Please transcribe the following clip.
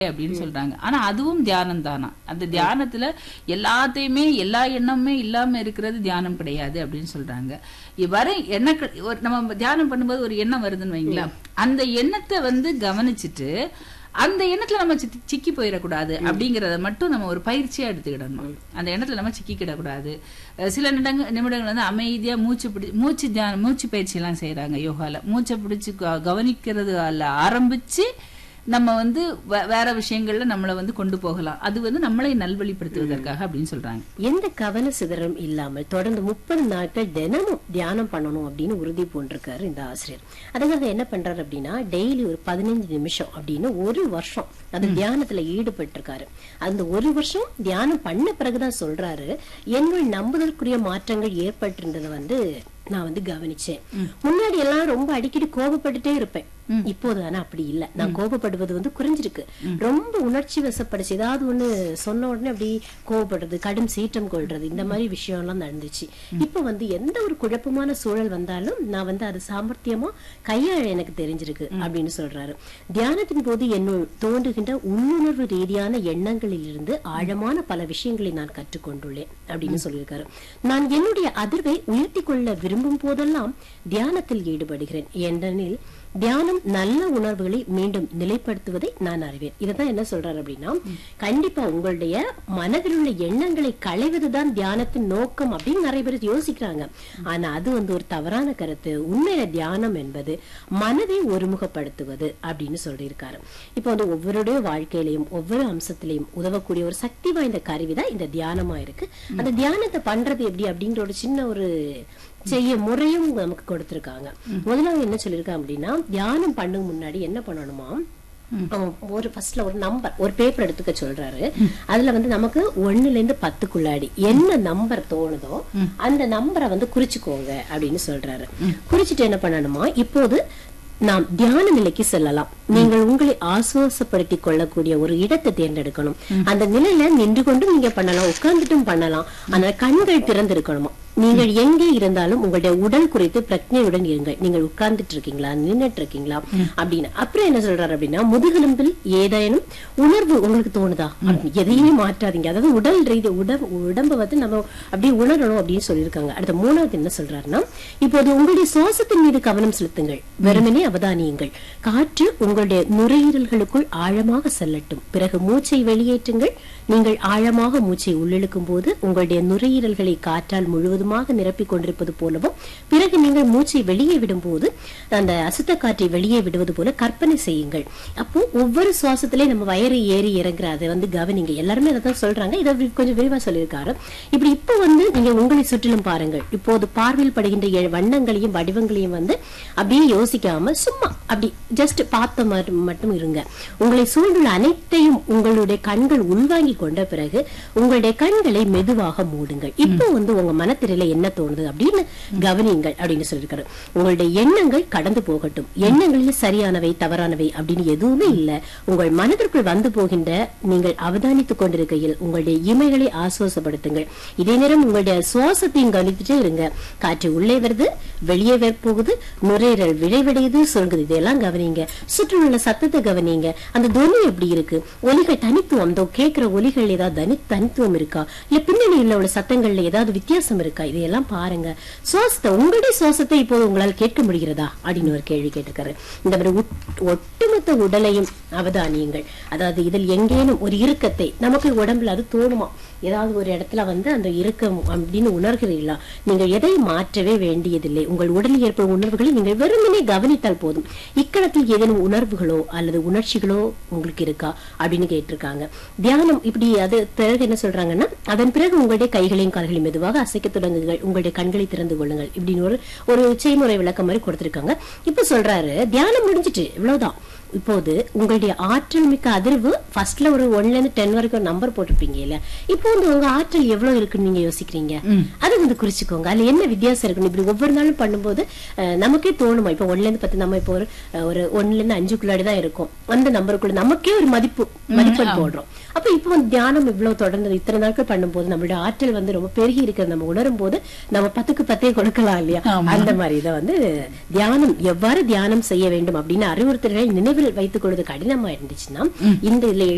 அப்படின்னு சொல்றாங்க ஆனா அதுவும் தியானம் தானா அந்த தியானத்துல எல்லாத்தையுமே எல்லா எண்ணமுமே இல்லாம இருக்கிறது தியானம் கிடையாது அப்படின்னு சொல்றாங்க இ- வர எண்ண நம்ம தியானம் பண்ணும்போது ஒரு எண்ணம் வருதுன்னு வைங்களேன் அந்த எண்ணத்தை வந்து கவனிச்சுட்டு அந்த எண்ணத்துல நம்ம சித்தி- சிக்கி போயிடக்கூடாது அப்படிங்கறத மட்டும் நம்ம ஒரு பயிற்சியா எடுத்துக்கிடணும் அந்த எண்ணத்துல நம்ம சிக்கிக்கிடக்கூடாது அஹ் சில நிமிடங்க நிமிடங்கள் வந்து அமைதியா மூச்சு பிடி மூச்சு தியானம் மூச்சு பயிற்சி எல்லாம் செய்யறாங்க யோகால மூச்சை பிடிச்சு க- கவனிக்கிறது அல்ல ஆரம்பிச்சு நம்ம வந்து வே- வேற விஷயங்கள்ல நம்மளை வந்து கொண்டு போகலாம் அது வந்து நம்மளை நல்வழிப்படுத்துவதற்காக அப்படின்னு சொல்றாங்க எந்த கவன சிதறம் இல்லாமல் தொடர்ந்து முப்பது நாட்கள் தினமும் தியானம் பண்ணணும் அப்படின்னு உறுதி பூண்டிருக்காரு இந்த ஆசிரியர் அதுக்காக என்ன பண்றாரு அப்படின்னா டெய்லி ஒரு பதினஞ்சு நிமிஷம் அப்படின்னு ஒரு வருஷம் அந்த தியானத்துல ஈடுபட்டிருக்காரு அந்த ஒரு வருஷம் தியானம் பண்ண பிறகுதான் சொல்றாரு என்னுள் நம்புதற்குரிய மாற்றங்கள் ஏற்பட்டிருந்ததை வந்து நான் வந்து கவனிச்சேன் முன்னாடி எல்லாம் ரொம்ப அடிக்கடி கோபப்பட்டுட்டே இருப்பேன் இப்போது ஆனா அப்படி இல்ல நான் கோபப்படுவது வந்து குறைஞ்சிருக்கு ரொம்ப உணர்ச்சி வசப்படுச்சு ஏதாவது ஒண்ணு சொன்ன உடனே அப்படி கோபப்படுறது கடும் சீற்றம் கொள்றது இந்த மாதிரி விஷயம் எல்லாம் நடந்துச்சு இப்ப வந்து எந்த ஒரு குழப்பமான சூழல் வந்தாலும் நான் வந்து அது சாமர்த்தியமா கையாள எனக்கு தெரிஞ்சிருக்கு அப்படின்னு சொல்றாரு தியானத்தின் போது என்னுள் தோன்றுகின்ற உள்ளுணர்வு ரீதியான எண்ணங்களில் இருந்து ஆழமான பல விஷயங்களை நான் கற்றுக்கொண்டுள்ளேன் அப்படின்னு சொல்லியிருக்காரு நான் என்னுடைய அதிர்வை உயர்த்தி கொள்ள விரும்பும் போதெல்லாம் தியானத்தில் ஈடுபடுகிறேன் ஏனெனில் தியானம் நல்ல உணர்வுகளை மீண்டும் நிலைப்படுத்துவதை நான் அறிவேன் இதுதான் என்ன சொல்றாரு அப்படின்னா கண்டிப்பா உங்களுடைய மனதில் உள்ள எண்ணங்களை களைவதுதான் தியானத்தின் நோக்கம் அப்படின்னு நிறைய பேர் யோசிக்கிறாங்க ஆனா அது வந்து ஒரு தவறான கருத்து உண்மையில தியானம் என்பது மனதை ஒருமுகப்படுத்துவது அப்படின்னு சொல்லியிருக்காரு இப்போ வந்து ஒவ்வொருடைய வாழ்க்கையிலையும் ஒவ்வொரு அம்சத்திலையும் உதவக்கூடிய ஒரு சக்தி வாய்ந்த கருவி தான் இந்த தியானமா இருக்கு அந்த தியானத்தை பண்றது எப்படி அப்படிங்கிற ஒரு சின்ன ஒரு செய்ய முறையும் நமக்கு கொடுத்திருக்காங்க முதல்ல என்ன சொல்லியிருக்காங்க அப்படின்னா தியானம் பண்ணும் முன்னாடி என்ன பண்ணணுமா அவன் ஒரு ஃபர்ஸ்ட்ல ஒரு நம்பர் ஒரு பேப்பர் எடுத்துக்க சொல்றாரு அதுல வந்து நமக்கு ஒண்ணுல இருந்து பத்துக்குள்ளாடி என்ன நம்பர் தோணுதோ அந்த நம்பரை வந்து குறிச்சுக்கோங்க அப்படின்னு சொல்றாரு குறிச்சிட்டு என்ன பண்ணணுமா இப்போது நாம் தியான நிலைக்கு செல்லலாம் நீங்கள் உங்களை ஆசுவாசப்படுத்திக் கொள்ளக்கூடிய ஒரு இடத்தை தேர்ந்தெடுக்கணும் அந்த நிலையில நின்று கொண்டும் நீங்க பண்ணலாம் உட்கார்ந்துட்டும் பண்ணலாம் ஆனா கண்கள் திறந்திருக்கணுமா நீங்கள் எங்கே இருந்தாலும் உங்களுடைய உடல் குறித்து பிரஜையுடன் இருங்கள் நீங்கள் உட்கார்ந்துட்டு இருக்கீங்களா நின்னுட்டு இருக்கீங்களா அப்படின்னு அப்புறம் என்ன சொல்றாரு அப்படின்னா முதுகெலும்பில் ஏதேனும் உணர்வு உங்களுக்கு தோணுதா அப்படின்னு எதையுமே மாற்றாதீங்க அதாவது உடல் ரீதி உடல் உடம்ப வந்து நம்ம அப்படியே உணரணும் அப்படின்னு சொல்லியிருக்காங்க அடுத்த மூணாவது என்ன சொல்றாருன்னா இப்போது உங்களுடைய சுவாசத்தின் மீது கவனம் செலுத்துங்கள் வெறுமனே அவதானியுங்கள் காற்று உங்களுடைய நுரையீரல்களுக்குள் ஆழமாக செல்லட்டும் பிறகு மூச்சை வெளியேற்றுங்கள் நீங்கள் ஆழமாக மூச்சை உள்ளிழுக்கும் போது உங்களுடைய நுரையீரல்களை காற்றால் முழுவதுமாக நிரப்பிக் கொண்டிருப்பது போலவும் பிறகு நீங்கள் மூச்சை வெளியே விடும்போது அந்த அசுத்த காற்றை வெளியே விடுவது போல கற்பனை செய்யுங்கள் அப்போ ஒவ்வொரு சுவாசத்திலே நம்ம வயறு ஏறி இறங்குற அதை வந்து கவனிங்க எல்லாருமே அதை தான் சொல்றாங்க இதை வி- கொஞ்சம் விரிவா சொல்லியிருக்காரு இப்படி இப்போ வந்து நீங்க உங்களை சுற்றிலும் பாருங்கள் இப்போது பார்வையில் படுகின்ற எ- வண்ணங்களையும் வடிவங்களையும் வந்து அப்படியே யோசிக்காம சும்மா அப்படி ஜஸ்ட் பார்த்த மாதிரி மட்டும் இருங்க உங்களை சூழ்ந்துள்ள அனைத்தையும் உங்களுடைய கண்கள் உள்வாங்கி கொண்ட பிறகு உங்களுடைய கண்களை மெதுவாக மூடுங்கள் இப்போ வந்து உங்க மனத்திரையில என்ன தோணுது அப்படின்னு கவனியுங்கள் அப்படின்னு சொல்லியிருக்காரு உங்களுடைய எண்ணங்கள் கடந்து போகட்டும் எண்ணங்களில் சரியானவை தவறானவை அப்படின்னு எதுவுமே இல்ல உங்கள் மனதிற்குள் வந்து போகின்ற நீங்கள் அவதானித்துக் கொண்டிருக்கையில் உங்களுடைய இமைகளை ஆசுவாசப்படுத்துங்கள் இதே நேரம் உங்களுடைய சுவாசத்தையும் கவனித்துட்டே இருங்க காற்று உள்ளே வருது வெளியே வர போகுது நுரையீரல் விழைவடையுது சுருங்குது இதெல்லாம் கவனிங்க சுற்றிலுள்ள சத்தத்தை கவனிங்க அந்த துவனி எப்படி இருக்கு ஒலிகள் தனித்துவம் அந்த கேட்கிற ஒலிகள் ஏதாவது தனி தனித்துவம் இருக்கா இல்ல பின்னணியில் உள்ள சத்தங்கள்ல ஏதாவது வித்தியாசம் இருக்கா இதையெல்லாம் பாருங்க சுவாசத்தை உங்களுடைய சுவாசத்தை இப்போது உங்களால் கேட்க முடிகிறதா அப்படின்னு ஒரு கேள்வி கேட்டிருக்காரு இந்த மாதிரி உட்- ஒட்டுமொத்த உடலையும் அவதானியுங்கள் அதாவது இதில் எங்கேனும் ஒரு இறுக்கத்தை நமக்கு உடம்புல அது தோணுமா ஏதாவது ஒரு இடத்துல வந்து அந்த இறுக்கம் அப்படின்னு உணர்கிறீர்களா நீங்கள் எதை மாற்றவே வேண்டியதில்லை உங்கள் உடலில் ஏற்படும் உணர்வுகளை நீங்கள் வெறுமனே கவனித்தால் போதும் இக்கணத்தில் ஏதேனும் உணர்வுகளோ அல்லது உணர்ச்சிகளோ உங்களுக்கு இருக்கா அப்படின்னு கேட்டிருக்காங்க தியானம் இப்படி அது பிறகு என்ன சொல்றாங்கன்னா அதன் பிறகு உங்களுடைய கைகளையும் கால்களையும் மெதுவாக அசைக்க தொடங்குங்கள் உங்களுடைய கண்களை திறந்து கொள்ளுங்கள் இப்படின்னு ஒரு ஒரு செய்முறை விளக்கம் மாதிரி கொடுத்திருக்காங்க இப்ப சொல்றாரு தியானம் முடிஞ்சிட்டு இவ்வளவுதான் இப்போது உங்களுடைய ஆற்றல் மிக்க அதிர்வு ஃபர்ஸ்ட்ல ஒரு ஒன்ல இருந்து டென் வரைக்கும் ஒரு நம்பர் போட்டிருப்பீங்க இல்ல இப்போ வந்து உங்க ஆற்றல் எவ்வளவு இருக்குன்னு நீங்க யோசிக்கிறீங்க அதை வந்து குறிச்சுக்கோங்க அதுல என்ன வித்தியாசம் இருக்குன்னு இப்படி ஒவ்வொரு நாளும் பண்ணும்போது அஹ், நமக்கே தோணுமா இப்போ ஒன்ல இருந்து பத்து நம்ம இப்போ ஒரு அஹ், ஒரு ஒன்ல இருந்து அஞ்சுக்குள்ளாடி தான் இருக்கும் அந்த நம்பருக்குள்ள நமக்கே ஒரு மதிப்பு மதிப்பெண் போடுறோம் அப்ப இப்போ வந்து தியானம் இவ்வளவு தொடர்ந்து இத்தனை நாட்கள் பண்ணும்போது நம்மளுடைய ஆற்றல் வந்து ரொம்ப பெருகி இருக்கிறது நம்ம உணரும் போது நம்ம பத்துக்கு பத்தே கொடுக்கலாம் இல்லையா அந்த மாதிரி இதை வந்து தியானம் எவ்வாறு தியானம் செய்ய வேண்டும் அப்படின்னு அறிவுறுத்தல்களை நினைவில் வைத்துக் கொள்வது கடினமா இருந்துச்சுன்னா இந்த இதுல